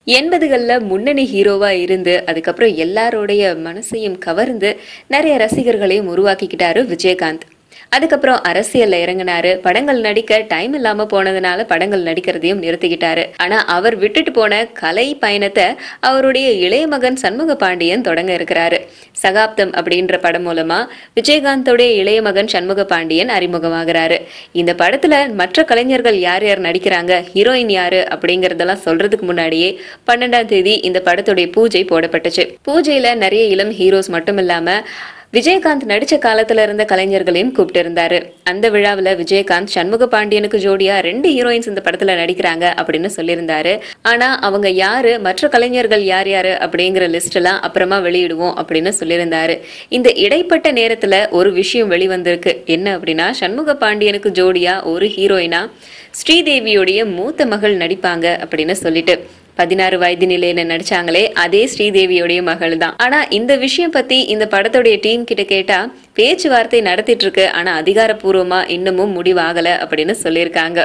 எண்பதுகள்ல முன்னணி ஹீரோவா இருந்து அதுக்கப்புறம் எல்லாரோடைய மனசையும் கவர்ந்து நிறைய ரசிகர்களையும் உருவாக்கிக்கிட்டாரு விஜயகாந்த் அதுக்கப்புறம் அரசியல்ல இறங்கினாரு படங்கள் நடிக்க டைம் இல்லாம போனதுனால படங்கள் நடிக்கிறதையும் நிறுத்திக்கிட்டாரு ஆனா அவர் விட்டுட்டு போன கலை பயணத்தை அவருடைய இளைய மகன் சண்முக பாண்டியன் தொடங்க இருக்கிறாரு சகாப்தம் அப்படின்ற படம் மூலமா விஜயகாந்தோடைய இளைய மகன் சண்முக பாண்டியன் அறிமுகமாகிறாரு இந்த படத்துல மற்ற கலைஞர்கள் யார் யார் நடிக்கிறாங்க ஹீரோயின் யாரு அப்படிங்கறதெல்லாம் சொல்றதுக்கு முன்னாடியே பன்னெண்டாம் தேதி இந்த படத்துடைய பூஜை போடப்பட்டுச்சு பூஜையில நிறைய இளம் ஹீரோஸ் மட்டும் இல்லாம விஜயகாந்த் நடிச்ச காலத்துல இருந்த கலைஞர்களையும் கூப்பிட்டு இருந்தாரு அந்த விழாவுல விஜயகாந்த் சண்முக பாண்டியனுக்கு ஜோடியா ரெண்டு ஹீரோயின்ஸ் இந்த படத்துல நடிக்கிறாங்க அப்படின்னு சொல்லியிருந்தாரு ஆனா அவங்க யாரு மற்ற கலைஞர்கள் யார் யாரு அப்படிங்கிற லிஸ்ட் எல்லாம் அப்புறமா வெளியிடுவோம் அப்படின்னு சொல்லியிருந்தாரு இந்த இடைப்பட்ட நேரத்துல ஒரு விஷயம் வெளிவந்திருக்கு என்ன அப்படின்னா சண்முக பாண்டியனுக்கு ஜோடியா ஒரு ஹீரோயினா ஸ்ரீதேவியோடைய மூத்த மகள் நடிப்பாங்க அப்படின்னு சொல்லிட்டு பதினாறு வயது நிலையில நடிச்சாங்களே அதே ஸ்ரீதேவியோடைய மகள் தான் ஆனா இந்த விஷயம் பத்தி இந்த படத்துடைய டீம் கிட்ட கேட்டா பேச்சுவார்த்தை நடத்திட்டு இருக்கு ஆனா அதிகாரப்பூர்வமா இன்னமும் முடிவாகல அப்படின்னு சொல்லியிருக்காங்க